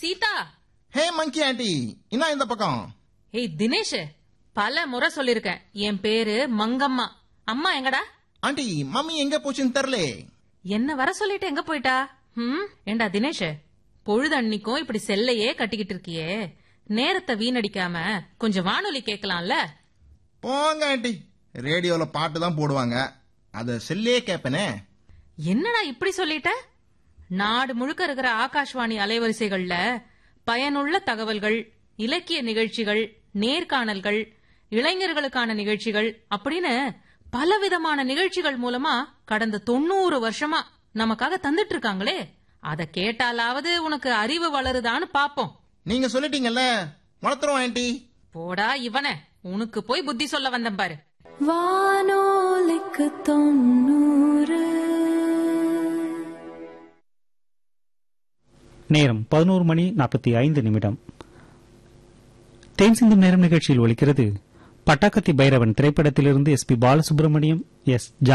சீதா ஹே மங்கி aunty என்ன இந்த பக்கம் ஏய் தினேஷ் பல முறை சொல்லிருக்கேன் என் பேரு மங்கம்மா அம்மா எங்கடா ஆண்டி மம்மி எங்க போச்சுன்னு தெரியல என்ன வர சொல்லிட்டு எங்க போயிட்டா ம் ஏண்டா தினேஷ் பொழுது அன்னிக்கும் இப்படி செல்லையே கட்டிக்கிட்டு இருக்கியே நேரத்தை வீணடிக்காம கொஞ்சம் வானொலி கேட்கலாம்ல போங்க ஆண்டி ரேடியோல பாட்டு தான் போடுவாங்க அத செல்லே கேப்பனே என்னடா இப்படி சொல்லிட்ட நாடு முழுக்க இருக்கிற ஆகாஷ்வாணி அலைவரிசைகள்ல பயனுள்ள தகவல்கள் இலக்கிய நிகழ்ச்சிகள் நேர்காணல்கள் இளைஞர்களுக்கான நிகழ்ச்சிகள் அப்படின்னு பலவிதமான நிகழ்ச்சிகள் மூலமா கடந்த தொண்ணூறு வருஷமா நமக்காக தந்துட்டு இருக்காங்களே அத கேட்டாலாவது உனக்கு அறிவு வளருதான்னு பாப்போம் நீங்க சொல்லிட்டீங்கல்ல வளர்த்துறோம் ஆண்டி போடா இவனே உனக்கு போய் புத்தி சொல்ல வந்தேன் பாரு வானோலிக்கு தொண்ணூறு நேரம் பதினோரு மணி நாற்பத்தி ஐந்து நிமிடம் தேன் சிந்தும் நேரம் நிகழ்ச்சியில் ஒலிக்கிறது பட்டாக்கத்தி பைரவன் திரைப்படத்திலிருந்து எஸ் பி பாலசுப்ரமணியம் எஸ்